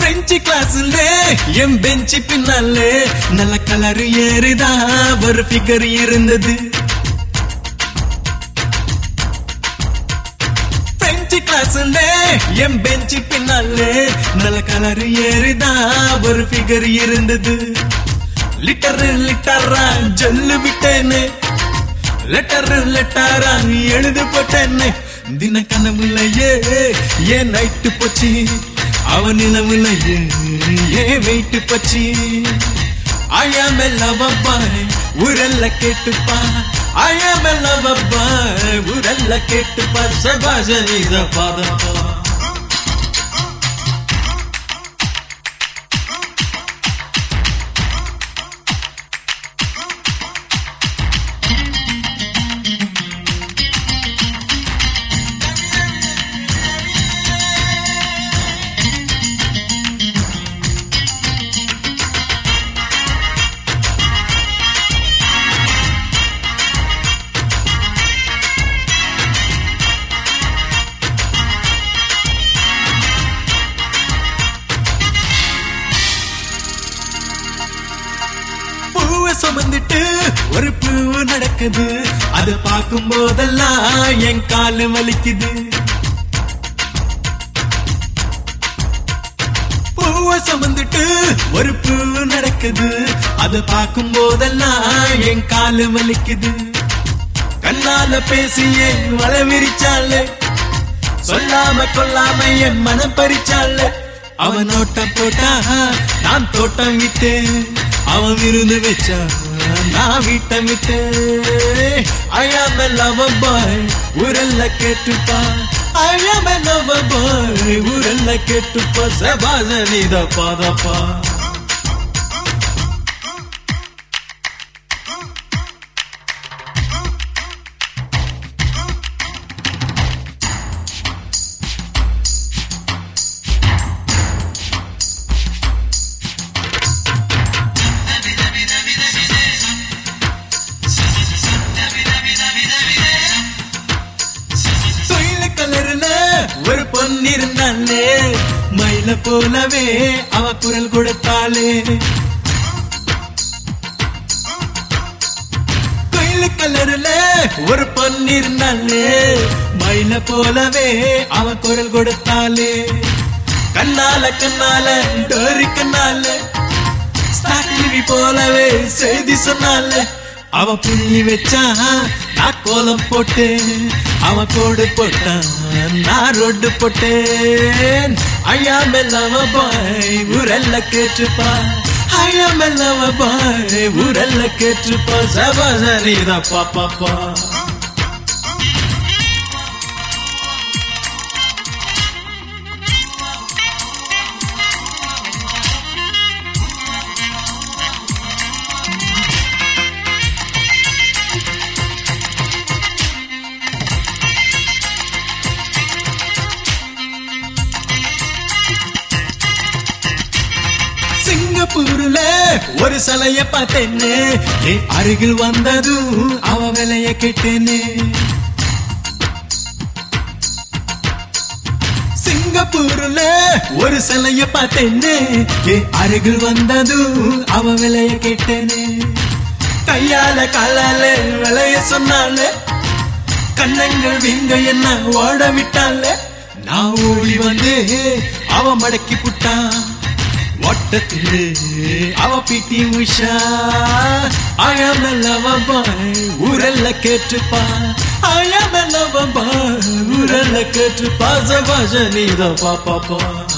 French கிளாஸ்ல என் பெஞ்சு பின்னாலே நல்ல கலர் ஏறுதா ஒரு ஃபிகர் இருந்தது பிரெஞ்சு கிளாஸ்ல என் பெஞ்சு பின்னாலே நல்ல கலர் ஏறுதா ஒரு ஃபிகர் இருந்தது லிட்டர் லிட்டரா ஜொல்லு விட்டேன்னு லெட்டர் லெட்டரா எழுது போட்டேன்னு தின கனவுலையே ஏன் நைட்டு போச்சு அவன் நிலவுலையே ஏன் வெயிட்டு போச்சு ஐயாம லவப்பாய் ஊரல்ல கேட்டுப்பா ஐயாம லவப்பாய் ஊரல்ல கேட்டுப்பா சபாஷ நீத பாதப்பா பூவை சுமந்துட்டு ஒரு பூ நடக்குது அது பார்க்கும் போதெல்லாம் என் காலு வலிக்குது பூவை சுமந்துட்டு ஒரு பூ நடக்குது அது பார்க்கும் போதெல்லாம் என் காலு வலிக்குது கண்ணால பேசியே வள விரிச்சாலே சொல்லாம கொல்லாம என் மனம் பறிச்சால அவன் ஓட்டம் போட்டா நான் தோட்டம் விட்டேன் அவன் விருந்து வச்சா நான் வீட்டம் விட்டேன் ஐயாம லவ பாய் ஊரல்ல கேட்டுப்பா ஐயாம லவ பாய் ஊரல்ல கேட்டுப்பா சபாச நீத பாதப்பா தொழில கலர்ல ஒரு பொண்ணு இருந்தாலே மயில போலவே அவ குரல் கொடுத்தாளே கொயில கலர்ல ஒரு பொண்ணு இருந்தாலே மயில போலவே அவ குரல் கொடுத்தாளே கண்ணால கண்ணால டோரி கண்ணால ஸ்டாக்கிவி போலவே செய்தி சொன்னால அவ புள்ளி வச்சா நான் கோலம் போட்டேன் அவ கோடு போட்டான் நான் ரோடு போட்டேன் ஐயா மெல்லவ பாய் ஊரெல்ல கேட்டுப்பா ஐயா மெல்லவ பாய் ஊரெல்ல கேட்டுப்பா சபாசரிதா பாப்பாப்பா சிங்கப்பூர்ல ஒரு சிலைய பார்த்தேன்னு என் அருகில் வந்ததும் அவ விலைய கேட்டேன்னு சிங்கப்பூர்ல ஒரு சிலைய பார்த்தேன்னு என் அருகில் வந்ததும் அவ விலைய கேட்டேன்னு கையால காலால விலைய சொன்னால கண்ணங்கள் வீங்க என்ன ஓட விட்டால நான் ஓடி வந்து அவ மடக்கி புட்டான் ஒட்டத்திலே அவ பிடி உஷா ஐயாம லவ பாய் ஊரெல்ல கேட்டுப்பா ஐயாம லவ பாய் ஊரெல்ல கேட்டுப்பா சபாஷ நீத பாப்பா